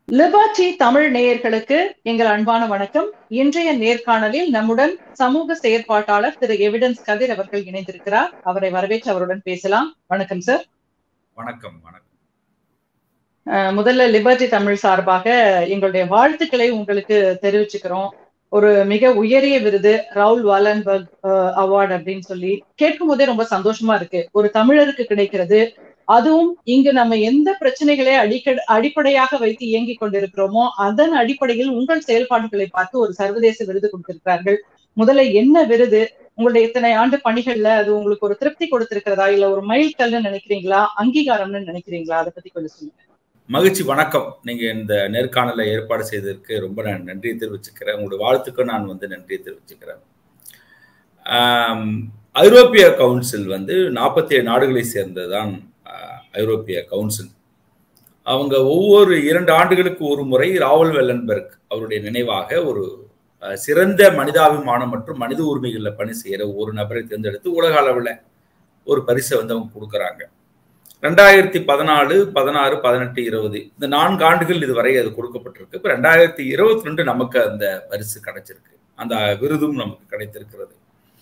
Liberty Tamil நேயர்களுக்கு எங்கள் அன்பான வணக்கம் இன்றைய நேர்காணலில் நம்முடன் சமூக செயற்பாட்டாளர் திரு எவிடன்ஸ் கதிர் அவர்கள் இணைந்திருக்கிறார் அவரை வரவேற்று அவருடன் பேசலாம் வணக்கம் சார் வணக்கம் வணக்கம் அஹ் முதல்ல லிபர்டி தமிழ் சார்பாக எங்களுடைய வாழ்த்துக்களை உங்களுக்கு தெரிவிச்சுக்கிறோம் ஒரு மிக உயரிய விருது ரவுல் வாலன்பர்க் அவார்டு அப்படின்னு சொல்லி கேட்கும் போதே ரொம்ப சந்தோஷமா இருக்கு ஒரு தமிழருக்கு கிடைக்கிறது அதுவும் இங்கு நம்ம எந்த பிரச்சனைகளை அடிக்க அடிப்படையாக வைத்து இயங்கிக் கொண்டிருக்கிறோமோ அதன் அடிப்படையில் உங்கள் செயல்பாடுகளை பார்த்து ஒரு சர்வதேச விருது கொடுத்திருக்கிறார்கள் முதல்ல என்ன விருது உங்களுடைய இத்தனை ஆண்டு பணிகள்ல அது உங்களுக்கு ஒரு திருப்தி கொடுத்திருக்கிறதா இல்ல ஒரு மைல் கல்னு நினைக்கிறீங்களா அங்கீகாரம்னு நினைக்கிறீங்களா அதை பத்தி கொஞ்சம் சொல்லுங்க மகிழ்ச்சி வணக்கம் நீங்க இந்த நேர்காணலை ஏற்பாடு செய்ததற்கு ரொம்ப நான் நன்றியை தெரிவிச்சுக்கிறேன் உங்களுடைய வாழ்த்துக்கும் நான் வந்து நன்றியை தெரிவிச்சுக்கிறேன் ஐரோப்பிய கவுன்சில் வந்து நாற்பத்தி ஏழு நாடுகளை சேர்ந்ததுதான் ஐரோப்பிய கவுன்சில் அவங்க ஒவ்வொரு இரண்டு ஆண்டுகளுக்கு ஒரு முறை ராவல் வெல்லன்பர்க் அவருடைய நினைவாக ஒரு சிறந்த மனிதாபிமானம் மற்றும் மனித உரிமைகளில் பணி செய்கிற ஒரு நபரை தேர்ந்தெடுத்து உலக அளவில் ஒரு பரிசை வந்து அவங்க கொடுக்குறாங்க ரெண்டாயிரத்தி பதினாலு பதினாறு பதினெட்டு இருபது இந்த நான்கு ஆண்டுகள் இதுவரை அது கொடுக்கப்பட்டிருக்கு இப்போ ரெண்டாயிரத்தி இருபத்தி ரெண்டு நமக்கு அந்த பரிசு கிடைச்சிருக்கு அந்த விருதும் நமக்கு கிடைத்திருக்கிறது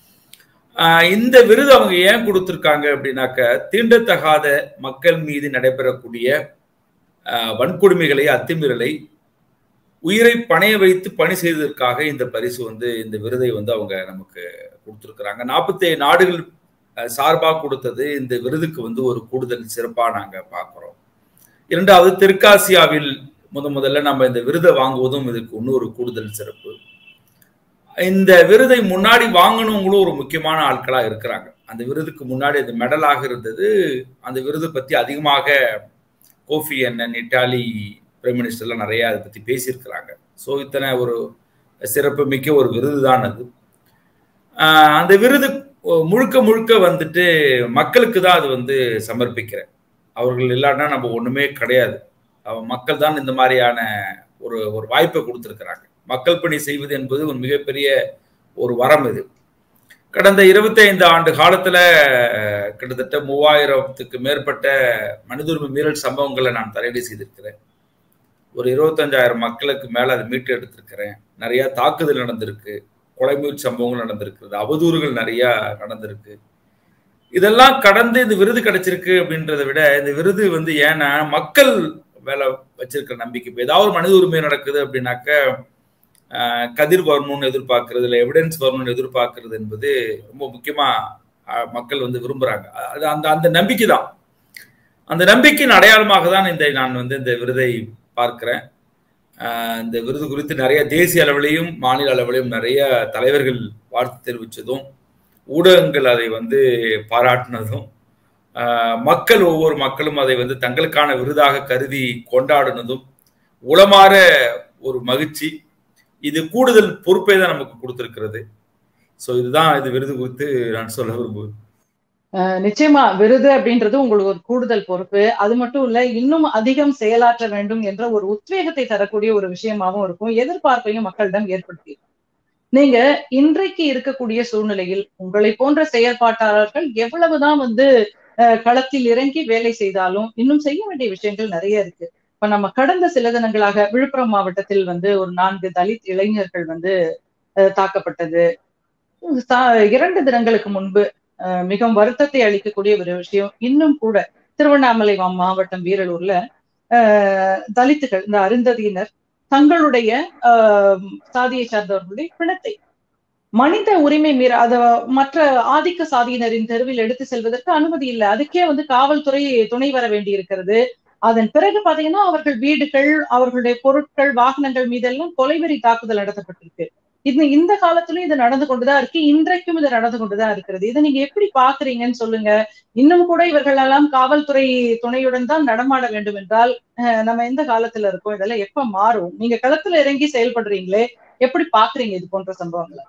இந்த விருது அவங்க ஏன் கொடுத்துருக்காங்க அப்படின்னாக்க தீண்டத்தகாத மக்கள் மீது நடைபெறக்கூடிய வன்கொடுமைகளை அத்துமீறலை உயிரை பணைய வைத்து பணி செய்ததற்காக இந்த பரிசு வந்து இந்த விருதை வந்து அவங்க நமக்கு கொடுத்துருக்குறாங்க நாற்பத்தி நாடுகள் சார்பாக கொடுத்தது இந்த விருதுக்கு வந்து ஒரு கூடுதல் சிறப்பாக நாங்கள் பார்க்குறோம் இரண்டாவது தெற்காசியாவில் முத முதல்ல நம்ம இந்த விருதை வாங்குவதும் இதுக்கு இன்னொரு கூடுதல் சிறப்பு இந்த விருதை முன்னாடி வாங்கணுங்களும் ஒரு முக்கியமான ஆட்களாக இருக்கிறாங்க அந்த விருதுக்கு முன்னாடி அது மெடலாக இருந்தது அந்த விருது பற்றி அதிகமாக கோஃபி அண்ணன் இட்டாலி பிரைம் மினிஸ்டர்லாம் நிறைய அதை பற்றி பேசியிருக்கிறாங்க ஸோ இத்தனை ஒரு சிறப்பு மிக்க ஒரு விருது தான் அது அந்த விருது முழுக்க முழுக்க வந்துட்டு மக்களுக்கு தான் அது வந்து சமர்ப்பிக்கிறேன் அவர்கள் இல்லாட்டா நம்ம ஒன்றுமே கிடையாது மக்கள் தான் இந்த மாதிரியான ஒரு ஒரு வாய்ப்பை கொடுத்துருக்குறாங்க மக்கள் பணி செய்வது என்பது ஒரு மிகப்பெரிய ஒரு வரம் இது கடந்த இருபத்தைந்து ஆண்டு காலத்துல கிட்டத்தட்ட மூவாயிரத்துக்கு மேற்பட்ட மனித உரிமை மீறல் சம்பவங்களை நான் தலையீடு செய்திருக்கிறேன் ஒரு இருபத்தஞ்சாயிரம் மக்களுக்கு மேல அதை மீட்டு எடுத்திருக்கிறேன் நிறைய தாக்குதல் நடந்திருக்கு கொலைமூர் சம்பவங்கள் நடந்திருக்கிறது அவதூறுகள் நிறைய நடந்திருக்கு இதெல்லாம் கடந்து இந்த விருது கிடைச்சிருக்கு அப்படின்றத விட இந்த விருது வந்து ஏன்னா மக்கள் வேலை வச்சிருக்கிற நம்பிக்கை இப்போ ஏதாவது ஒரு மனித உரிமை நடக்குது அப்படின்னாக்க கதிர் வரணும்னு எதிர்பார்க்கறது இல்லை எவிடன்ஸ் வரணும்னு எதிர்பார்க்கறது என்பது ரொம்ப முக்கியமா மக்கள் வந்து விரும்புறாங்க அது அந்த அந்த நம்பிக்கை தான் அந்த நம்பிக்கையின் அடையாளமாக தான் இந்த நான் வந்து இந்த விருதை பார்க்கிறேன் இந்த விருது குறித்து நிறைய தேசிய அளவிலையும் மாநில அளவிலையும் நிறைய தலைவர்கள் வாழ்த்து தெரிவித்ததும் ஊடகங்கள் அதை வந்து பாராட்டினதும் மக்கள் ஒவ்வொரு மக்களும் அதை வந்து தங்களுக்கான விருதாக கருதி கொண்டாடினதும் உளமாற ஒரு மகிழ்ச்சி இது கூடுதல் பொறுப்பை தான் நமக்கு கொடுத்திருக்கிறது ஸோ இதுதான் இது விருது குறித்து நான் சொல்ல விரும்புவேன் நிச்சயமா விருது அப்படின்றது உங்களுக்கு ஒரு கூடுதல் பொறுப்பு அது மட்டும் இல்ல இன்னும் அதிகம் செயலாற்ற வேண்டும் என்ற ஒரு உத்வேகத்தை தரக்கூடிய ஒரு விஷயமாவும் இருக்கும் எதிர்பார்ப்பையும் மக்களிடம் ஏற்படுத்தி நீங்க இன்றைக்கு இருக்கக்கூடிய சூழ்நிலையில் உங்களை போன்ற செயற்பாட்டாளர்கள் எவ்வளவுதான் வந்து களத்தில் இறங்கி வேலை செய்தாலும் இன்னும் செய்ய வேண்டிய விஷயங்கள் நிறைய இருக்கு இப்ப நம்ம கடந்த சில தினங்களாக விழுப்புரம் மாவட்டத்தில் வந்து ஒரு நான்கு தலித் இளைஞர்கள் வந்து தாக்கப்பட்டது இரண்டு தினங்களுக்கு முன்பு மிகவும் வருத்தத்தை அளிக்கக்கூடிய ஒரு விஷயம் இன்னும் கூட திருவண்ணாமலை மாவட்டம் வீரலூர்ல தலித்துகள் இந்த அருந்ததியினர் தங்களுடைய சாதியை சார்ந்தவர்களுடைய பிணத்தை மனித உரிமை மீற அத மற்ற ஆதிக்க சாதியினரின் தெருவில் எடுத்து செல்வதற்கு அனுமதி இல்லை அதுக்கே வந்து காவல்துறை துணை வர வேண்டி இருக்கிறது அதன் பிறகு பாத்தீங்கன்னா அவர்கள் வீடுகள் அவர்களுடைய பொருட்கள் வாகனங்கள் மீதெல்லாம் கொலைவெறி தாக்குதல் நடத்தப்பட்டிருக்கு இது இந்த காலத்திலும் இது நடந்து கொண்டுதான் இருக்கு இன்றைக்கும் இது நடந்து கொண்டுதான் இருக்கிறது இதை நீங்க எப்படி பாக்குறீங்கன்னு சொல்லுங்க இன்னும் கூட இவர்கள் எல்லாம் காவல்துறை துணையுடன் தான் நடமாட வேண்டும் என்றால் நம்ம எந்த காலத்துல இருக்கோம் இதெல்லாம் எப்ப மாறும் நீங்க களத்துல இறங்கி செயல்படுறீங்களே எப்படி பாக்குறீங்க இது போன்ற சம்பவங்களை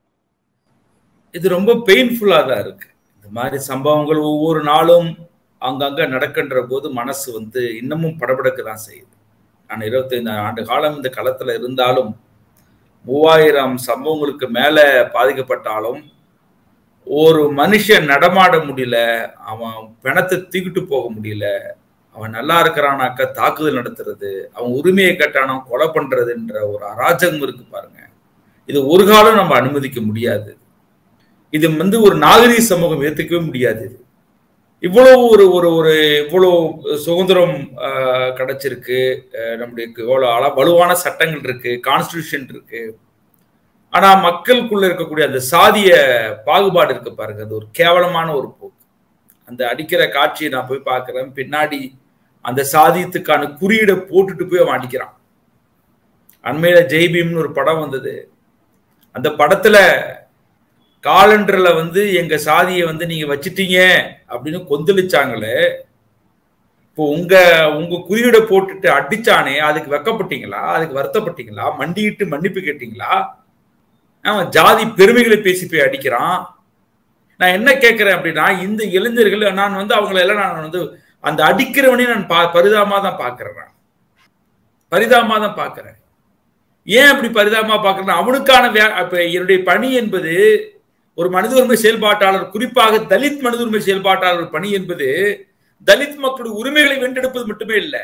இது ரொம்ப பெயின்ஃபுல்லா தான் இருக்கு இந்த மாதிரி சம்பவங்கள் ஒவ்வொரு நாளும் அங்கங்க நடக்கின்ற போது மனசு வந்து இன்னமும் படபடக்க தான் செய்யுது நான் இருபத்தைந்து ஆண்டு காலம் இந்த களத்துல இருந்தாலும் மூவாயிரம் சம்பவங்களுக்கு மேல பாதிக்கப்பட்டாலும் ஒரு மனுஷன் நடமாட முடியல அவன் பிணத்தை தூக்கிட்டு போக முடியல அவன் நல்லா இருக்கிறானாக்க தாக்குதல் நடத்துறது அவன் உரிமையை கட்டானா கொலை பண்றதுன்ற ஒரு அராஜகம் இருக்கு பாருங்க இது ஒரு காலம் நம்ம அனுமதிக்க முடியாது இது வந்து ஒரு நாகரீக சமூகம் ஏத்துக்கவே முடியாது இது இவ்வளவு ஒரு ஒரு ஒரு இவ்வளவு சுதந்திரம் கிடைச்சிருக்கு நம்முடைய இவ்வளவு அள வலுவான சட்டங்கள் இருக்கு கான்ஸ்டியூஷன் இருக்கு ஆனா மக்களுக்குள்ள இருக்கக்கூடிய அந்த சாதிய பாகுபாடு இருக்கு பாருங்க அது ஒரு கேவலமான ஒரு போக்கு அந்த அடிக்கிற காட்சியை நான் போய் பார்க்கிறேன் பின்னாடி அந்த சாதியத்துக்கான குறியீடை போட்டுட்டு போய் அவன் அடிக்கிறான் அண்மையில ஜெய்பீம்னு ஒரு படம் வந்தது அந்த படத்துல காலண்டர்ல வந்து எங்க சாதியை வந்து நீங்க வச்சிட்டீங்க அப்படின்னு கொந்தளிச்சாங்களே இப்போ உங்க உங்க குறியீடை போட்டுட்டு அடிச்சானே அதுக்கு வெக்கப்பட்டீங்களா அதுக்கு வருத்தப்பட்டீங்களா மண்டிட்டு மன்னிப்பு கேட்டீங்களா அவன் ஜாதி பெருமைகளை பேசி போய் அடிக்கிறான் நான் என்ன கேட்கிறேன் அப்படின்னா இந்த இளைஞர்கள் நான் வந்து அவங்கள எல்லாம் நான் வந்து அந்த அடிக்கிறவனையும் நான் பா பரிதாமா தான் பாக்குறேன் நான் பரிதாமா தான் பாக்குறேன் ஏன் அப்படி பரிதாபமா பாக்குறேன் அவனுக்கான இப்ப என்னுடைய பணி என்பது ஒரு மனித உரிமை செயல்பாட்டாளர் குறிப்பாக தலித் மனித உரிமை செயல்பாட்டாளர் பணி என்பது தலித் மக்களுடைய உரிமைகளை வென்றெடுப்பது மட்டுமே இல்லை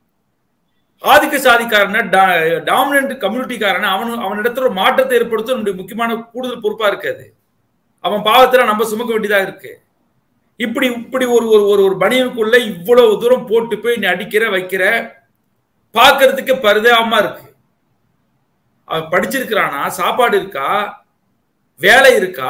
ஆதிக்க சாதிக்காரன டாமினன்ட் கம்யூனிட்டிக்காரன அவன் அவனிடத்துல ஒரு மாற்றத்தை ஏற்படுத்த நம்முடைய முக்கியமான கூடுதல் பொறுப்பா இருக்காது அவன் பாவத்துல நம்ம சுமக்க வேண்டியதா இருக்கு இப்படி இப்படி ஒரு ஒரு ஒரு பணியனுக்குள்ள இவ்வளவு தூரம் போட்டு போய் நீ அடிக்கிற வைக்கிற பாக்குறதுக்கு பரிதாபமா இருக்கு அவன் படிச்சிருக்கிறானா சாப்பாடு இருக்கா வேலை இருக்கா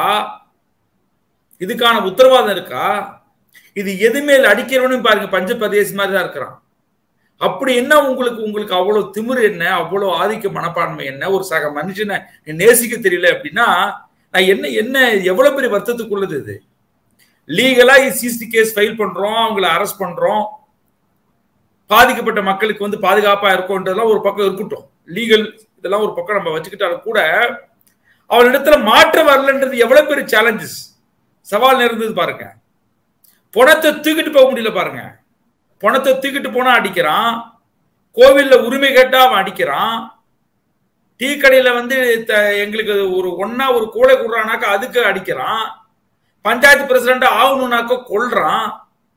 இதுக்கான உத்தரவாதம் இருக்கா இது எதுவுமே அடிக்கிறவனும் பாருங்க பஞ்ச பிரதேசி மாதிரி தான் இருக்கிறான் அப்படி என்ன உங்களுக்கு உங்களுக்கு அவ்வளவு திமிரு என்ன அவ்வளவு ஆதிக்க மனப்பான்மை என்ன ஒரு சக மனுஷனை நேசிக்க தெரியல அப்படின்னா நான் என்ன என்ன எவ்வளவு பெரிய வருத்தத்துக்குள்ளது இது லீகலா சிசி கேஸ் ஃபைல் பண்றோம் அவங்கள அரெஸ்ட் பண்றோம் பாதிக்கப்பட்ட மக்களுக்கு வந்து பாதுகாப்பா இருக்கும்ன்றதெல்லாம் ஒரு பக்கம் இருக்கட்டும் லீகல் இதெல்லாம் ஒரு பக்கம் நம்ம வச்சுக்கிட்டாலும் கூட அவளிடத்துல மாற்ற வரலன்றது எவ்வளவு பெரிய சேலஞ்சஸ் சவால் இருந்தது பாருங்க பணத்தை தூக்கிட்டு போக முடியல பாருங்க பணத்தை தூக்கிட்டு போனா அடிக்கிறான் கோவில்ல உரிமை கேட்டா அவன் அடிக்கிறான் டீ கடையில வந்து எங்களுக்கு ஒரு ஒன்னா ஒரு கூடை கொடுறானாக்கா அதுக்கு அடிக்கிறான் பஞ்சாயத்து பிரசிடண்ட் ஆகணும்னாக்க கொள்றான்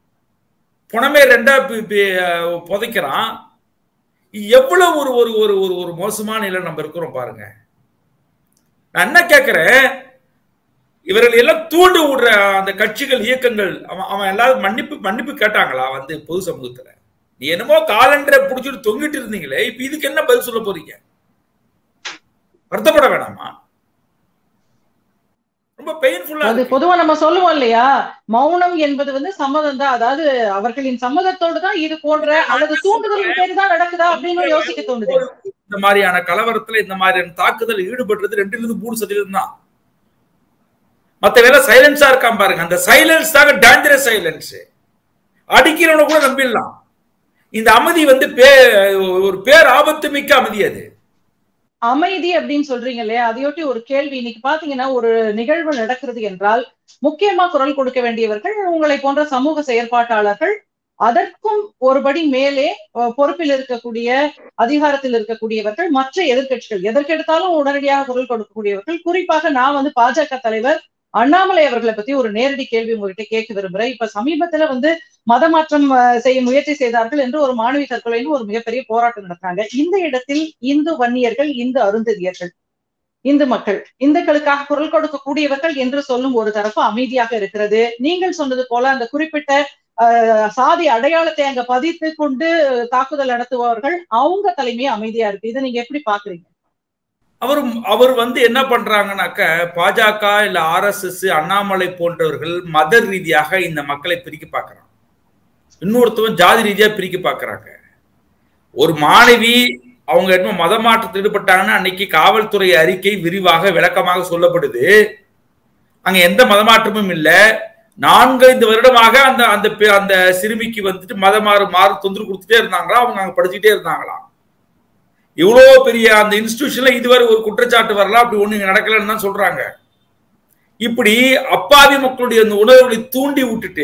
பணமே ரெண்டா புதைக்கிறான் எவ்வளவு ஒரு ஒரு ஒரு ஒரு ஒரு மோசமான நிலை நம்ம இருக்கிறோம் பாருங்க நான் என்ன கேட்கிறேன் இவர்கள் எல்லாம் தூண்டு விடுற அந்த கட்சிகள் இயக்கங்கள் அவன் அவன் எல்லாரும் மன்னிப்பு மன்னிப்பு கேட்டாங்களா வந்து பொது சமூகத்துல நீ என்னமோ காலண்டரை புடிச்சிட்டு தொங்கிட்டு இருந்தீங்களே இப்ப இதுக்கு என்ன பதில் சொல்ல போறீங்க வருத்தப்பட வேணாமா ரொம்ப பெயின்ஃபுல்லா அது பொதுவா நம்ம சொல்லுவோம் இல்லையா மௌனம் என்பது வந்து சம்மதம் தான் அதாவது அவர்களின் சம்மதத்தோடு தான் இது போன்ற அல்லது தூண்டுதலின் பேர் தான் நடக்குதா அப்படின்னு யோசிக்க தோணுது இந்த மாதிரியான கலவரத்துல இந்த மாதிரியான தாக்குதல் ஈடுபடுறது ரெண்டுல இருந்து மூணு சதவீதம் தான் மத்த வேலை சைலன்ஸா இருக்கான் பாருங்க அந்த சைலன்ஸ் தாங்க டேஞ்சரஸ் சைலன்ஸ் அடிக்கிறவன கூட நம்பிடலாம் இந்த அமைதி வந்து பே ஒரு பேர் ஆபத்து மிக்க அமைதி அது அமைதி அப்படின்னு சொல்றீங்க இல்லையா அதையொட்டி ஒரு கேள்வி இன்னைக்கு பாத்தீங்கன்னா ஒரு நிகழ்வு நடக்கிறது என்றால் முக்கியமா குரல் கொடுக்க வேண்டியவர்கள் உங்களை போன்ற சமூக செயற்பாட்டாளர்கள் அதற்கும் ஒருபடி மேலே பொறுப்பில் இருக்கக்கூடிய அதிகாரத்தில் இருக்கக்கூடியவர்கள் மற்ற எதிர்கட்சிகள் எதற்கெடுத்தாலும் உடனடியாக குரல் கொடுக்கக்கூடியவர்கள் குறிப்பாக நான் வந்து பாஜக தலைவர் அண்ணாமலை அவர்களை பத்தி ஒரு நேரடி கேள்வி உங்ககிட்ட கேட்க விரும்புறேன் இப்ப சமீபத்துல வந்து மதமாற்றம் செய்ய முயற்சி செய்தார்கள் என்று ஒரு மாணவி தற்கொலைன்னு ஒரு மிகப்பெரிய போராட்டம் நடத்தாங்க இந்த இடத்தில் இந்து வன்னியர்கள் இந்து அருந்ததியர்கள் இந்து மக்கள் இந்துக்களுக்காக குரல் கொடுக்கக்கூடியவர்கள் என்று சொல்லும் ஒரு தரப்பு அமைதியாக இருக்கிறது நீங்கள் சொன்னது போல அந்த குறிப்பிட்ட சாதி அடையாளத்தை அங்க பதித்து கொண்டு தாக்குதல் நடத்துபவர்கள் அவங்க தலைமையே அமைதியா இருக்கு இதை நீங்க எப்படி பாக்குறீங்க அவர் அவர் வந்து என்ன பண்றாங்கனாக்க பாஜக இல்ல ஆர் எஸ் எஸ் அண்ணாமலை போன்றவர்கள் மத ரீதியாக இந்த மக்களை பிரிக்க பார்க்கறாங்க இன்னொருத்தவன் ஜாதி ரீதியா பிரிக்க பார்க்கறாங்க ஒரு மாணவி அவங்க என்ன மத மாற்றத்தில் ஈடுபட்டாங்கன்னா அன்னைக்கு காவல்துறை அறிக்கை விரிவாக விளக்கமாக சொல்லப்படுது அங்க எந்த மதமாற்றமும் இல்லை நான்கைந்து வருடமாக அந்த அந்த அந்த சிறுமிக்கு வந்துட்டு மத மாறு மாறு தொந்தரவு கொடுத்துட்டே இருந்தாங்களா அவங்க அங்க படிச்சுட்டே இருந்தாங்களாம் இவ்வளோ பெரிய அந்த இன்ஸ்டிடியூஷன்ல இதுவரை ஒரு குற்றச்சாட்டு வரலாம் அப்படி ஒண்ணு நடக்கலன்னு தான் சொல்றாங்க இப்படி அப்பாவி மக்களுடைய அந்த உணர்வுகளை தூண்டி விட்டுட்டு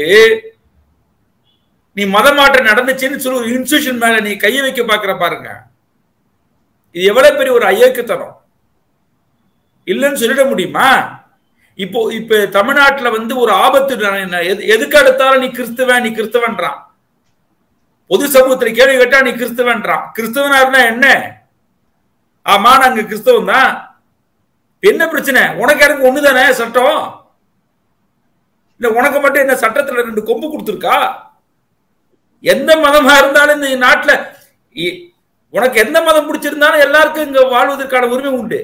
நீ மத மாற்றம் நடந்துச்சுன்னு சொல்லி ஒரு இன்ஸ்டிடியூஷன் மேல நீ கையை வைக்க பாக்குற பாருங்க இது எவ்வளவு பெரிய ஒரு ஐயக்குத்தனம் இல்லைன்னு சொல்லிட முடியுமா இப்போ இப்ப தமிழ்நாட்டுல வந்து ஒரு ஆபத்து எதுக்கு எடுத்தாலும் நீ கிறிஸ்துவன் நீ கிறிஸ்தவன்றான் பொது சமூகத்தில் கேள்வி கேட்டா நீ கிறிஸ்தவன்றான் கிறிஸ்தவனா இருந்தா என்ன ஆமா நாங்க கிறிஸ்தவம் தான் என்ன பிரச்சனை உனக்கு எனக்கு ஒண்ணுதானே சட்டம் இல்ல உனக்கு மட்டும் என்ன சட்டத்துல ரெண்டு கொம்பு கொடுத்துருக்கா எந்த மதமா இருந்தாலும் இந்த நாட்டுல உனக்கு எந்த மதம் பிடிச்சிருந்தாலும் எல்லாருக்கும் இங்க வாழ்வதற்கான உரிமை உண்டு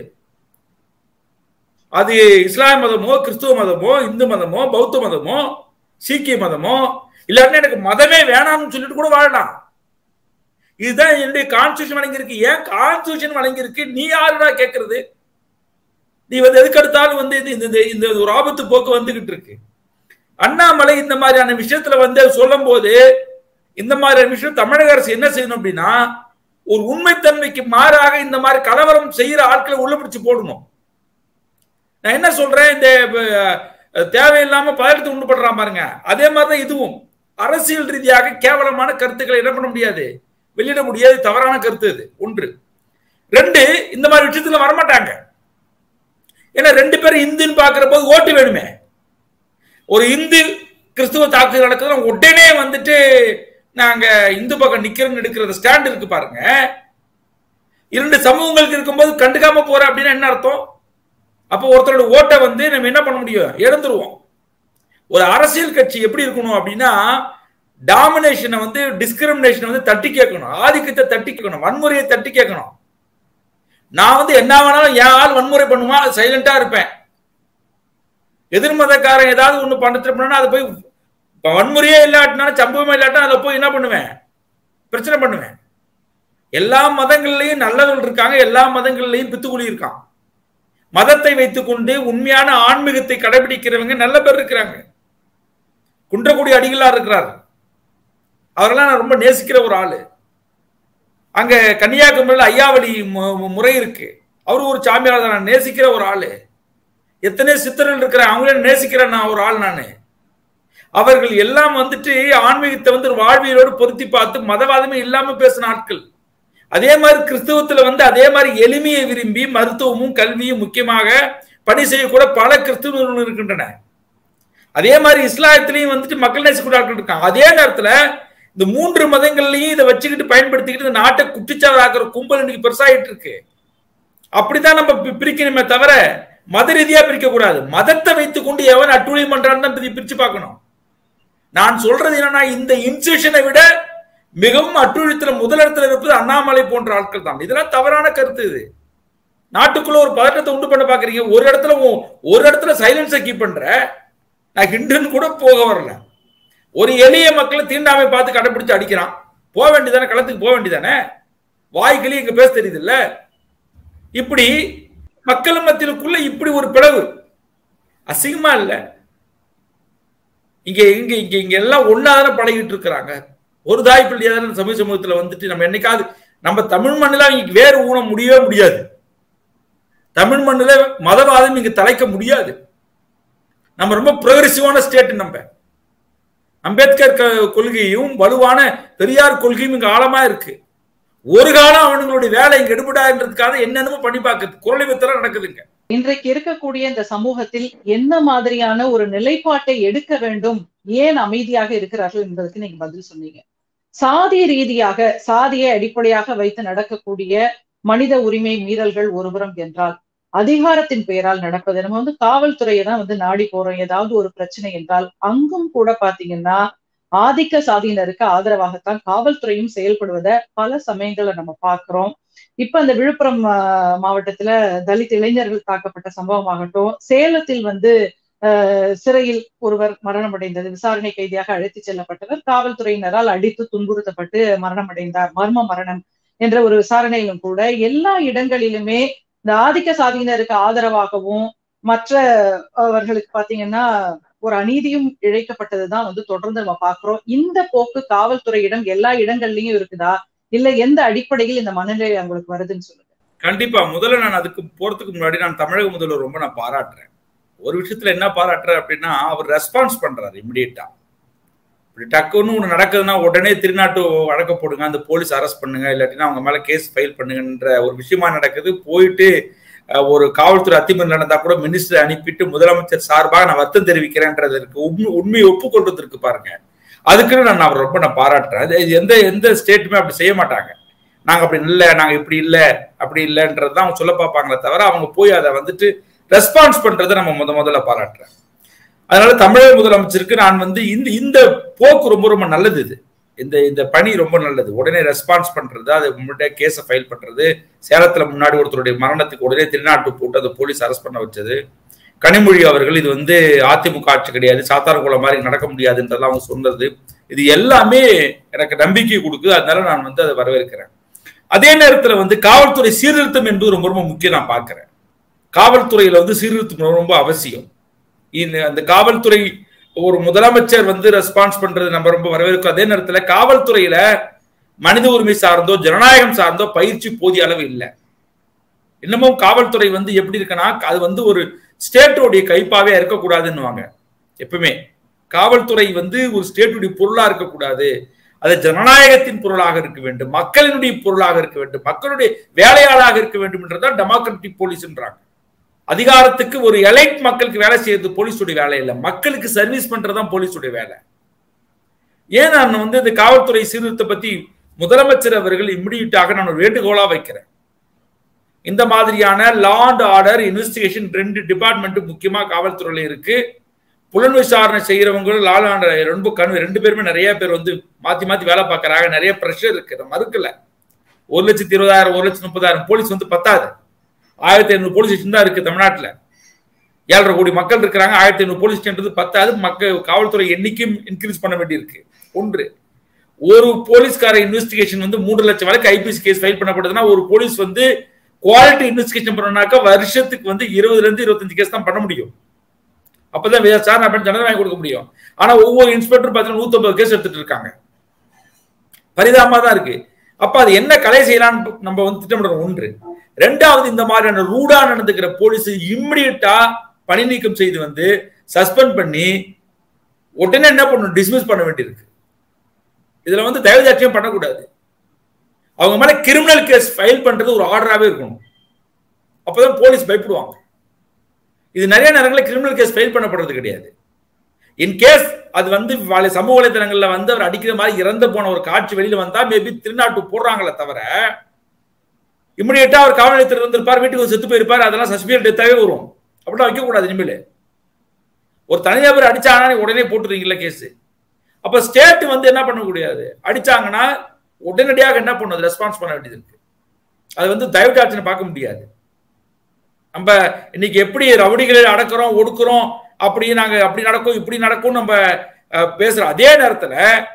அது இஸ்லாம் மதமோ கிறிஸ்துவ மதமோ இந்து மதமோ பௌத்த மதமோ சீக்கிய மதமோ இல்லாட்டி எனக்கு மதமே வேணாம்னு சொல்லிட்டு கூட வாழலாம் இதுதான் என்னுடைய கான்ஸ்டியூஷன் வழங்கியிருக்கு ஏன் கான்ஸ்டியூஷன் வழங்கியிருக்கு நீ யாருடா கேட்கறது நீ வந்து எதுக்கு எடுத்தாலும் வந்து இந்த இந்த ஒரு ஆபத்து போக்கு வந்துகிட்டு இருக்கு அண்ணாமலை இந்த மாதிரியான விஷயத்துல வந்து சொல்லும் போது இந்த மாதிரியான விஷயம் தமிழக அரசு என்ன செய்யணும் அப்படின்னா ஒரு உண்மைத்தன்மைக்கு மாறாக இந்த மாதிரி கலவரம் செய்யற ஆட்களை உள்ள பிடிச்சு போடணும் நான் என்ன சொல்றேன் இந்த தேவையில்லாம பதட்டத்தை உண்டு பண்றான் பாருங்க அதே மாதிரிதான் இதுவும் அரசியல் ரீதியாக கேவலமான கருத்துக்களை என்ன பண்ண முடியாது வெளியிட முடியாது தவறான கருத்து இது ஒன்று ரெண்டு இந்த மாதிரி விஷயத்துல வரமாட்டாங்க ஏன்னா ரெண்டு பேரும் இந்துன்னு பாக்குற போது ஓட்டு வேணுமே ஒரு இந்து கிறிஸ்துவ தாக்குதல் நடக்குது உடனே வந்துட்டு நாங்க இந்து பக்கம் நிக்கிறோம் எடுக்கிறது ஸ்டாண்ட் இருக்கு பாருங்க இரண்டு சமூகங்களுக்கு இருக்கும்போது கண்டுக்காம போற அப்படின்னா என்ன அர்த்தம் அப்போ ஒருத்தரோட ஓட்டை வந்து நம்ம என்ன பண்ண முடியும் இழந்துருவோம் ஒரு அரசியல் கட்சி எப்படி இருக்கணும் அப்படின்னா டாமினேஷனை வந்து டிஸ்கிரிமினேஷனை வந்து தட்டி கேட்கணும் ஆதிக்கத்தை தட்டி கேட்கணும் வன்முறையை தட்டி கேட்கணும் நான் வந்து என்ன வேணாலும் என் ஆள் வன்முறை பண்ணுமா சைலண்டா இருப்பேன் எதிர்மதக்காரன் ஏதாவது ஒண்ணு பண்ணிட்டு பண்ணா அதை போய் வன்முறையே இல்லாட்டினாலும் சம்பவமே இல்லாட்டா அதை போய் என்ன பண்ணுவேன் பிரச்சனை பண்ணுவேன் எல்லா மதங்கள்லயும் நல்லவர்கள் இருக்காங்க எல்லா மதங்கள்லயும் பித்துக்குழி இருக்கான் மதத்தை வைத்துக்கொண்டு உண்மையான ஆன்மீகத்தை கடைபிடிக்கிறவங்க நல்ல பேர் இருக்கிறாங்க குன்றக்குடி அடிகளார் இருக்கிறார் அவரெல்லாம் நான் ரொம்ப நேசிக்கிற ஒரு ஆளு அங்க கன்னியாகுமரியில் ஐயாவளி முறை இருக்கு அவரு ஒரு சாமியார் தான் நான் நேசிக்கிற ஒரு ஆளு எத்தனை சித்தர்கள் இருக்கிற அவங்களே நேசிக்கிற நான் ஒரு ஆள் நான் அவர்கள் எல்லாம் வந்துட்டு ஆன்மீகத்தை வந்து வாழ்வியலோடு பொருத்தி பார்த்து மதவாதமே இல்லாம பேசின ஆட்கள் அதே மாதிரி கிறிஸ்துவத்துல வந்து அதே மாதிரி எளிமையை விரும்பி மருத்துவமும் கல்வியும் முக்கியமாக பணி செய்யக்கூட பல கிறிஸ்துவ நிறுவனம் இருக்கின்றன அதே மாதிரி இஸ்லாயத்திலையும் வந்துட்டு மக்கள் நேசிக்கூட ஆட்கள் இருக்காங்க அதே நேரத்துல இந்த மூன்று மதங்கள்லையும் இதை வச்சுக்கிட்டு பயன்படுத்திக்கிட்டு இந்த நாட்டை குட்டிச்சாதாக்குற கும்பல் இன்னைக்கு பெருசாயிட்டு இருக்கு அப்படித்தான் நம்ம பிரிக்கணுமே தவிர மத ரீதியா பிரிக்க கூடாது மதத்தை வைத்துக் கொண்டு எவன் அட்டுழியம் பண்றான்னு தான் பிரிச்சு பார்க்கணும் நான் சொல்றது என்னன்னா இந்த இன்ஸ்டியூஷனை விட மிகவும் அட்டுழியத்துல முதலிடத்துல இருப்பது அண்ணாமலை போன்ற ஆட்கள் தான் இதெல்லாம் தவறான கருத்து இது நாட்டுக்குள்ள ஒரு பதட்டத்தை உண்டு பண்ண பாக்குறீங்க ஒரு இடத்துல ஒரு இடத்துல சைலன்ஸை கீப் பண்ற நான் ஹிண்டுன்னு கூட போக வரல ஒரு எளிய மக்களை தீண்டாமை பார்த்து கடைபிடிச்சு அடிக்கிறான் போக வேண்டியதானே களத்துக்கு போக வேண்டியதானே வாய்களி இங்க பேச தெரியுது இல்ல இப்படி மக்கள் மத்தியிலுக்குள்ள இப்படி ஒரு பிளவு அசிங்கமா இல்ல இங்க இங்க இங்க இங்க எல்லாம் ஒன்னாதான பழகிட்டு இருக்கிறாங்க ஒரு தாய் பிள்ளையாதான சமூக சமூகத்துல வந்துட்டு நம்ம என்னைக்காவது நம்ம தமிழ் மண்ணில இங்க வேறு ஊன முடியவே முடியாது தமிழ் மண்ணில மதவாதம் இங்க தலைக்க முடியாது நம்ம ரொம்ப ப்ரோகிரசிவான ஸ்டேட் நம்ம அம்பேத்கர் கொள்கையும் வலுவான பெரியார் கொள்கையும் இங்க ஆழமா இருக்கு ஒரு காலம் அவனுங்களுடைய வேலை இங்க எடுபடாதுன்றதுக்காக என்னென்னமோ பண்ணி பார்க்குது குரலை வித்தரம் நடக்குதுங்க இன்றைக்கு இருக்கக்கூடிய இந்த சமூகத்தில் என்ன மாதிரியான ஒரு நிலைப்பாட்டை எடுக்க வேண்டும் ஏன் அமைதியாக இருக்கிறார்கள் என்பதற்கு நீங்க பதில் சொன்னீங்க சாதி ரீதியாக சாதியை அடிப்படையாக வைத்து நடக்கக்கூடிய மனித உரிமை மீறல்கள் ஒருபுறம் என்றால் அதிகாரத்தின் பெயரால் நடப்பது நம்ம வந்து காவல்துறையை தான் வந்து நாடி போறோம் ஏதாவது ஒரு பிரச்சனை என்றால் அங்கும் கூட பாத்தீங்கன்னா ஆதிக்க சாதியினருக்கு ஆதரவாகத்தான் காவல்துறையும் செயல்படுவதை பல சமயங்களை நம்ம பாக்குறோம் இப்ப அந்த விழுப்புரம் மாவட்டத்துல தலித் இளைஞர்கள் தாக்கப்பட்ட சம்பவமாகட்டும் சேலத்தில் வந்து சிறையில் ஒருவர் மரணமடைந்தது விசாரணை கைதியாக அழைத்து செல்லப்பட்டவர் காவல்துறையினரால் அடித்து துன்புறுத்தப்பட்டு மரணமடைந்தார் மர்ம மரணம் என்ற ஒரு விசாரணையிலும் கூட எல்லா இடங்களிலுமே இந்த ஆதிக்க சாதியினருக்கு ஆதரவாகவும் மற்ற அவர்களுக்கு பாத்தீங்கன்னா ஒரு அநீதியும் இழைக்கப்பட்டதுதான் வந்து தொடர்ந்து நம்ம பாக்குறோம் இந்த போக்கு காவல்துறையிடம் எல்லா இடங்கள்லயும் இருக்குதா இல்ல எந்த அடிப்படையில் இந்த மனநிலை அவங்களுக்கு வருதுன்னு சொல்லுங்க கண்டிப்பா முதல்ல நான் அதுக்கு போறதுக்கு முன்னாடி நான் தமிழக முதல்வர் ரொம்ப நான் பாராட்டுறேன் ஒரு விஷயத்துல என்ன பாராட்டுறேன் அப்படின்னா அவர் ரெஸ்பான்ஸ் பண்றாரு இமிடியட்டா இப்படி டக்குன்னு ஒன்று நடக்குதுன்னா உடனே திருநாட்டு வழக்க போடுங்க அந்த போலீஸ் அரெஸ்ட் பண்ணுங்க இல்லாட்டினா அவங்க மேல கேஸ் ஃபைல் பண்ணுங்கன்ற ஒரு விஷயமா நடக்குது போயிட்டு ஒரு காவல்துறை அத்துமீறல் நடந்தா கூட மினிஸ்டர் அனுப்பிட்டு முதலமைச்சர் சார்பாக நான் வருத்தம் தெரிவிக்கிறேன்றது இருக்கு உண்மை உண்மையை ஒப்புக்கொள்றது இருக்கு பாருங்க அதுக்குன்னு நான் நான் ரொம்ப நான் பாராட்டுறேன் அது எந்த எந்த ஸ்டேட்டுமே அப்படி செய்ய மாட்டாங்க நாங்க அப்படி இல்லை நாங்க இப்படி இல்லை அப்படி இல்லைன்றது தான் அவங்க சொல்ல பார்ப்பாங்களே தவிர அவங்க போய் அதை வந்துட்டு ரெஸ்பான்ஸ் பண்றதை நம்ம முத முதல்ல பாராட்டுறேன் அதனால தமிழக முதலமைச்சருக்கு நான் வந்து இந்த இந்த போக்கு ரொம்ப ரொம்ப நல்லது இது இந்த இந்த பணி ரொம்ப நல்லது உடனே ரெஸ்பான்ஸ் பண்றது அது முன்னாடியே கேஸை ஃபைல் பண்றது சேலத்துல முன்னாடி ஒருத்தருடைய மரணத்துக்கு உடனே திருநாட்டு போட்டு அந்த போலீஸ் அரெஸ்ட் பண்ண வச்சது கனிமொழி அவர்கள் இது வந்து அதிமுக ஆட்சி கிடையாது சாத்தான்குளம் மாதிரி நடக்க முடியாதுன்றதெல்லாம் அவங்க சொன்னது இது எல்லாமே எனக்கு நம்பிக்கை கொடுக்குது அதனால நான் வந்து அதை வரவேற்கிறேன் அதே நேரத்துல வந்து காவல்துறை சீர்திருத்தம் என்பது ரொம்ப ரொம்ப முக்கியம் நான் பார்க்கிறேன் காவல்துறையில வந்து சீர்திருத்தம் ரொம்ப அவசியம் இந்த அந்த காவல்துறை ஒரு முதலமைச்சர் வந்து ரெஸ்பான்ஸ் பண்றது நம்ம ரொம்ப வரவேற்கும் அதே நேரத்துல காவல்துறையில மனித உரிமை சார்ந்தோ ஜனநாயகம் சார்ந்தோ பயிற்சி போதிய அளவு இல்லை இன்னமும் காவல்துறை வந்து எப்படி இருக்குன்னா அது வந்து ஒரு ஸ்டேட்டோடைய கைப்பாவே இருக்கக்கூடாதுன்னுவாங்க எப்பவுமே காவல்துறை வந்து ஒரு ஸ்டேட்டுடைய பொருளா இருக்கக்கூடாது அது ஜனநாயகத்தின் பொருளாக இருக்க வேண்டும் மக்களினுடைய பொருளாக இருக்க வேண்டும் மக்களுடைய வேலையாளாக இருக்க வேண்டும் என்றுதான் டெமோக்ராட்டிக் போலீஸ்ன்றாங்க அதிகாரத்துக்கு ஒரு எலைட் மக்களுக்கு வேலை செய்யறது போலீஸுடைய வேலை இல்லை மக்களுக்கு சர்வீஸ் பண்றதுதான் போலீஸுடைய வேலை ஏன் நான் வந்து இந்த காவல்துறை சீர்திருத்தத்தை பத்தி முதலமைச்சர் அவர்கள் இம்மிடியட்டாக நான் ஒரு வேண்டுகோளா வைக்கிறேன் இந்த மாதிரியான லா அண்ட் ஆர்டர் இன்வெஸ்டிகேஷன் ரெண்டு டிபார்ட்மெண்ட் முக்கியமா காவல்துறையில இருக்கு புலன் விசாரணை செய்யறவங்க லா அண்ட் ரொம்ப கண் ரெண்டு பேருமே நிறைய பேர் வந்து மாத்தி மாத்தி வேலை பார்க்கறாங்க நிறைய ப்ரெஷர் இருக்கு மறுக்கல ஒரு லட்சத்தி இருபதாயிரம் ஒரு லட்சத்தி முப்பதாயிரம் போலீஸ் வந்து பத்தாது ஆயிரத்தி ஐநூறு போலீஸ் ஸ்டேஷன் தான் இருக்கு தமிழ்நாட்டில் ஏழரை கோடி மக்கள் இருக்கிறாங்க ஆயிரத்தி ஐநூறு போலீஸ் ஸ்டேஷன் பத்தாது மக்கள் காவல்துறை எண்ணிக்கையும் இன்க்ரீஸ் பண்ண வேண்டியிருக்கு ஒன்று ஒரு போலீஸ்கார இன்வெஸ்டிகேஷன் வந்து மூன்று லட்சம் வரைக்கும் ஐபிஎஸ் கேஸ் ஃபைல் பண்ணப்படுதுன்னா ஒரு போலீஸ் வந்து குவாலிட்டி இன்வெஸ்டிகேஷன் பண்ணனாக்கா வருஷத்துக்கு வந்து இருபதுல இருந்து இருபத்தஞ்சு கேஸ் தான் பண்ண முடியும் அப்பதான் சார் அப்படின்னு ஜனரல் வாங்கி கொடுக்க முடியும் ஆனா ஒவ்வொரு இன்ஸ்பெக்டர் பார்த்தீங்கன்னா நூத்தம்பது கேஸ் எடுத்துட்டு இருக்காங்க பரிதாபமா தான் இருக்கு அப்ப அது என்ன கலை செய்யலாம்னு நம்ம வந்து திட்டமிடுறோம் ஒன்று ரெண்டாவது இந்த மாதிரியான ரூடா நடந்துக்கிற போலீஸ் இம்மிடியட்டா பணி நீக்கம் செய்து வந்து சஸ்பெண்ட் பண்ணி உடனே என்ன பண்ணணும் டிஸ்மிஸ் பண்ண வேண்டியிருக்கு இதுல வந்து தயவுதாட்சியம் பண்ணக்கூடாது அவங்க மேல கிரிமினல் கேஸ் ஃபைல் பண்றது ஒரு ஆர்டராகவே இருக்கணும் அப்பதான் போலீஸ் பயப்படுவாங்க இது நிறைய நேரங்களில் கிரிமினல் கேஸ் ஃபைல் பண்ணப்படுறது கிடையாது இன் கேஸ் அது வந்து சமூக வலைதளங்கள்ல வந்து அவர் அடிக்கிற மாதிரி இறந்து போன ஒரு காட்சி வெளியில வந்தா மேபி திருநாட்டு போடுறாங்களே தவிர இமிடியேட்டா அவர் காவல் நிலையத்தில் இருந்திருப்பார் வீட்டுக்கு செத்து போயிருப்பார் அதெல்லாம் சஸ்பியர் டெத்தாவே வரும் அப்படிலாம் வைக்க கூடாது இனிமேல் ஒரு தனிநபர் அடிச்சாங்கன்னா உடனே போட்டுருவீங்களா கேஸ் அப்ப ஸ்டேட் வந்து என்ன பண்ண முடியாது அடிச்சாங்கன்னா உடனடியாக என்ன பண்ணுது ரெஸ்பான்ஸ் பண்ண வேண்டியது இருக்கு அது வந்து தயவுட்டாட்சியை பார்க்க முடியாது நம்ம இன்னைக்கு எப்படி ரவுடிகளை அடக்குறோம் ஒடுக்குறோம் அப்படி நாங்க அப்படி நடக்கும் இப்படி நடக்கும் நம்ம பேசுறோம் அதே நேரத்துல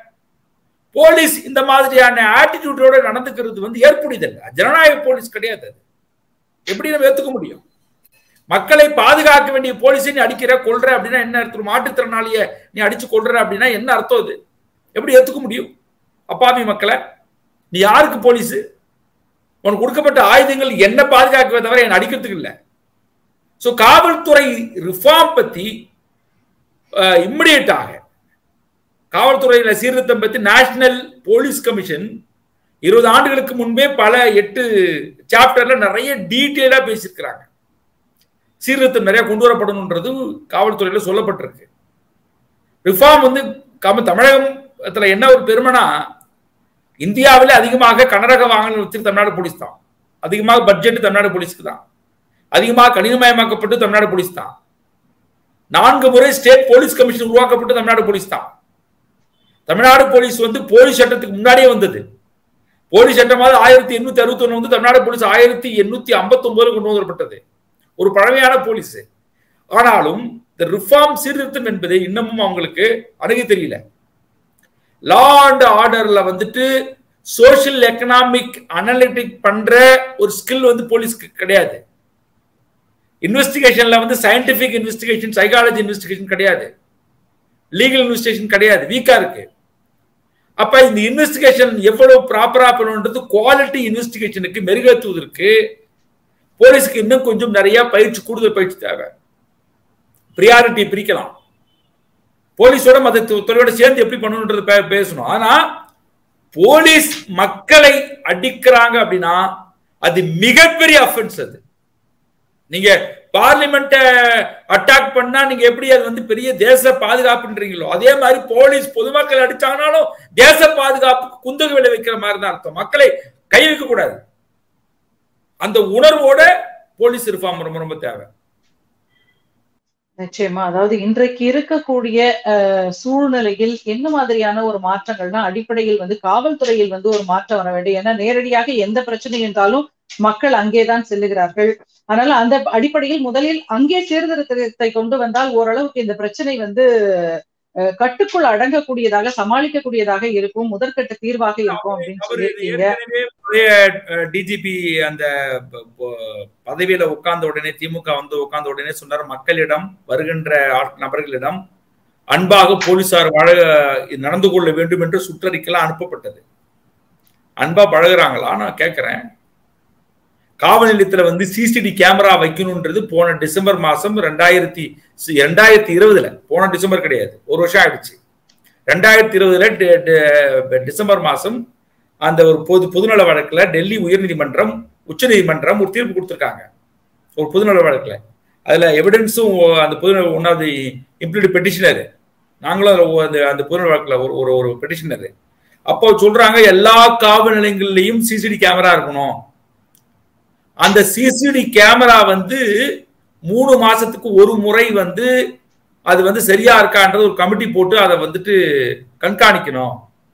போலீஸ் இந்த மாதிரியான ஆட்டிடியூடோட நடந்துக்கிறது வந்து ஏற்புடையதில்லை ஜனநாயக போலீஸ் கிடையாது அது எப்படி நம்ம ஏத்துக்க முடியும் மக்களை பாதுகாக்க வேண்டிய போலீஸை நீ அடிக்கிற கொள்ற அப்படின்னா என்ன அர்த்தம் மாற்றுத்திறனாளிய நீ அடிச்சு கொள்ற அப்படின்னா என்ன அர்த்தம் அது எப்படி ஏத்துக்க முடியும் அப்பாவி மக்களை நீ யாருக்கு போலீஸ் உனக்கு கொடுக்கப்பட்ட ஆயுதங்கள் என்ன பாதுகாக்கவே தவிர என்ன அடிக்கிறதுக்கு இல்லை ஸோ காவல்துறை ரிஃபார்ம் பத்தி இம்மிடியட்டாக காவல்துறையில சீர்திருத்தம் பத்தி நேஷனல் போலீஸ் கமிஷன் இருபது ஆண்டுகளுக்கு முன்பே பல எட்டு சாப்டர்ல நிறைய டீட்டெயிலா பேசியிருக்கிறாங்க சீர்திருத்தம் நிறைய கொண்டு வரப்படணுன்றது காவல்துறையில சொல்லப்பட்டிருக்கு ரிஃபார்ம் வந்து தமிழகத்துல என்ன ஒரு பெருமைனா இந்தியாவில் அதிகமாக கனரக வாகனம் வச்சு தமிழ்நாடு போலீஸ் தான் அதிகமாக பட்ஜெட் தமிழ்நாடு போலீஸ்க்கு தான் அதிகமாக கணிதமயமாக்கப்பட்டு தமிழ்நாடு போலீஸ் தான் நான்கு முறை ஸ்டேட் போலீஸ் கமிஷன் உருவாக்கப்பட்டு தமிழ்நாடு போலீஸ் தான் தமிழ்நாடு போலீஸ் வந்து போலீஸ் சட்டத்துக்கு முன்னாடியே வந்தது போலீஸ் சட்டமாக ஆயிரத்தி எண்ணூத்தி அறுபத்தி ஒண்ணு வந்து தமிழ்நாடு போலீஸ் ஆயிரத்தி எண்ணூத்தி ஐம்பத்தி ஒன்பதுல கொண்டு வரப்பட்டது ஒரு பழமையான போலீஸ் ஆனாலும் இந்த ரிஃபார்ம் சீர்திருத்தம் என்பது இன்னமும் அவங்களுக்கு அணுகி தெரியல லா அண்ட் ஆர்டர்ல வந்துட்டு சோசியல் எக்கனாமிக் அனலிட்டிக் பண்ற ஒரு ஸ்கில் வந்து போலீஸ்க்கு கிடையாது இன்வெஸ்டிகேஷன்ல வந்து சயின்டிபிக் இன்வெஸ்டிகேஷன் சைக்காலஜி இன்வெஸ்டிகேஷன் கிடையாது லீகல் இன்வெஸ்டிகேஷன் கிடையாது வீக்கா இருக்கு அப்ப இந்த இன்வெஸ்டிகேஷன் எவ்வளவு ப்ராப்பரா பண்ணணுன்றது குவாலிட்டி இன்வெஸ்டிகேஷனுக்கு மெருகேற்றுவதற்கு போலீஸ்க்கு இன்னும் கொஞ்சம் நிறைய பயிற்சி கூடுதல் பயிற்சி தேவை ப்ரியாரிட்டி பிரிக்கலாம் போலீஸோட மத துறையோட சேர்ந்து எப்படி பண்ணணுன்றது பேசணும் ஆனா போலீஸ் மக்களை அடிக்கிறாங்க அப்படின்னா அது மிகப்பெரிய அஃபென்ஸ் அது நீங்க பார்லிமெண்ட்டை அட்டாக் பண்ணா நீங்க எப்படி அது வந்து பெரிய தேச பாதுகாப்புன்றீங்களோ அதே மாதிரி போலீஸ் பொதுமக்கள் அடிச்சாங்கனாலும் தேச பாதுகாப்புக்கு குந்தக விளைவிக்கிற மாதிரி தான் அர்த்தம் மக்களை கை வைக்க கூடாது அந்த உணர்வோட போலீஸ் ரிஃபார்ம் ரொம்ப ரொம்ப தேவை நிச்சயமா அதாவது இன்றைக்கு இருக்கக்கூடிய சூழ்நிலையில் என்ன மாதிரியான ஒரு மாற்றங்கள்னா அடிப்படையில் வந்து காவல்துறையில் வந்து ஒரு மாற்றம் வர வேண்டும் ஏன்னா நேரடியாக எந்த பிரச்சனை என்றாலும் மக்கள் அங்கேதான் செல்லுகிறார்கள் அதனால அந்த அடிப்படையில் முதலில் அங்கே சீர்திருத்தத்தை கொண்டு வந்தால் ஓரளவுக்கு இந்த பிரச்சனை வந்து கட்டுக்குள் அடங்கக்கூடியதாக சமாளிக்கக்கூடியதாக இருக்கும் முதற்கட்ட தீர்வாக இருக்கும் அப்படின்னு சொல்லியிருக்கீங்க டிஜிபி அந்த பதவியில உட்கார்ந்த உடனே திமுக வந்து உட்கார்ந்த உடனே சொன்னார் மக்களிடம் வருகின்ற நபர்களிடம் அன்பாக போலீசார் வாழ நடந்து கொள்ள வேண்டும் என்று சுற்றறிக்கைலாம் அனுப்பப்பட்டது அன்பா பழகுறாங்களா நான் கேட்கிறேன் காவல் நிலையத்துல வந்து சிசிடி கேமரா வைக்கணும்ன்றது போன டிசம்பர் மாசம் ரெண்டாயிரத்தி ரெண்டாயிரத்தி இருபதுல போன டிசம்பர் கிடையாது ஒரு வருஷம் ஆயிடுச்சு ரெண்டாயிரத்தி இருபதுல டிசம்பர் மாசம் அந்த ஒரு பொது பொதுநல வழக்குல டெல்லி உயர்நீதிமன்றம் உச்ச நீதிமன்றம் ஒரு தீர்ப்பு கொடுத்துருக்காங்க ஒரு பொதுநல வழக்குல அதுல எவிடன்ஸும் அந்த பொதுநல ஒன்னாவது இம்ப்ளீட் பெட்டிஷனர் நாங்களும் அந்த அந்த பொதுநல வழக்குல ஒரு ஒரு ஒரு பெட்டிஷனர் அப்போ சொல்றாங்க எல்லா காவல் நிலையங்கள்லயும் சிசிடி கேமரா இருக்கணும் அந்த சிசிடி கேமரா வந்து மூணு மாசத்துக்கு ஒரு முறை வந்து அது வந்து சரியா இருக்கான்றது ஒரு கமிட்டி போட்டு அதை வந்துட்டு கண்காணிக்கணும்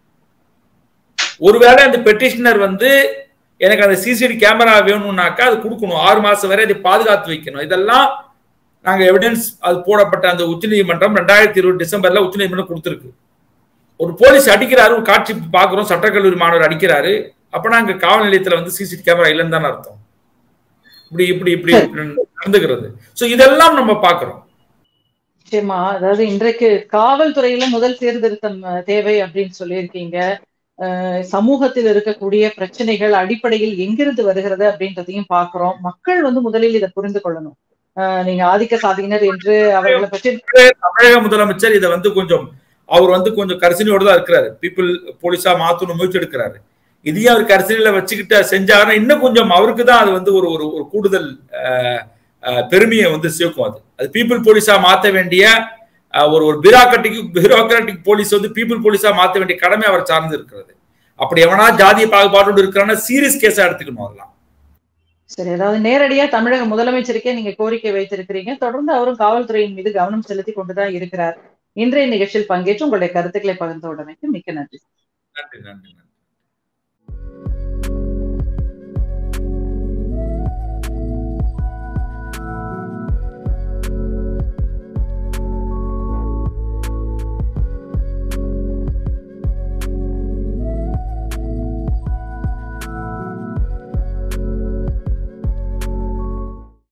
ஒருவேளை அந்த பெட்டிஷனர் வந்து எனக்கு அந்த சிசிடி கேமரா வேணும்னாக்கா அது கொடுக்கணும் ஆறு மாசம் வரை அதை பாதுகாத்து வைக்கணும் இதெல்லாம் நாங்க எவிடன்ஸ் அது போடப்பட்ட அந்த உச்சநீதிமன்றம் ரெண்டாயிரத்தி இருபது டிசம்பர்ல உச்சநீதிமன்றம் கொடுத்துருக்கு ஒரு போலீஸ் அடிக்கிறாரு ஒரு காட்சி பாக்குறோம் சட்டக்கல்லூரி மாணவர் அடிக்கிறாரு அப்ப நாங்க காவல் நிலையத்துல வந்து சிசிடி கேமரா இல்லைன்னு தானே அர்த்தம் இப்படி இப்படி இப்படி நடந்துக்கிறது சோ இதெல்லாம் நம்ம பாக்குறோம் நிச்சயமா அதாவது இன்றைக்கு காவல்துறையில முதல் சீர்திருத்தம் தேவை அப்படின்னு சொல்லியிருக்கீங்க சமூகத்தில் இருக்கக்கூடிய பிரச்சனைகள் அடிப்படையில் எங்கிருந்து வருகிறது அப்படின்றதையும் பாக்குறோம் மக்கள் வந்து முதலில் இதை புரிந்து கொள்ளணும் நீங்க ஆதிக்க சாதியினர் என்று அவர்களை பற்றி தமிழக முதலமைச்சர் இதை வந்து கொஞ்சம் அவர் வந்து கொஞ்சம் கரிசனையோடு தான் இருக்கிறாரு பீப்புள் போலீஸா மாத்தணும் முயற்சி எடுக்கிறாரு இதையும் அவர் கரிசனையில வச்சுக்கிட்டு செஞ்சாருன்னா இன்னும் கொஞ்சம் அவருக்கு தான் அது வந்து ஒரு ஒரு ஒரு கூடுதல் பெருமையை வந்து சேர்க்கும் அது அது பீப்புள் போலீஸா மாற்ற வேண்டிய ஒரு ஒரு பியூராக்ராட்டிக் பியூரோக்ராட்டிக் போலீஸ் வந்து பீப்புள் போலீஸா மாற்ற வேண்டிய கடமை அவர் சார்ந்து இருக்கிறது அப்படி எவனா ஜாதிய பாகுபாட்டோடு இருக்கிறான்னா சீரியஸ் கேஸா எடுத்துக்கணும் அதெல்லாம் சரி அதாவது நேரடியா தமிழக முதலமைச்சருக்கே நீங்க கோரிக்கை வைத்திருக்கிறீங்க தொடர்ந்து அவரும் காவல்துறையின் மீது கவனம் செலுத்தி கொண்டுதான் இருக்கிறார் இன்றைய நிகழ்ச்சியில் பங்கேற்று உங்களுடைய கருத்துக்களை பகிர்ந்து உடமைக்கு மிக்க நன்றி நன்றி நன்றி நன்றி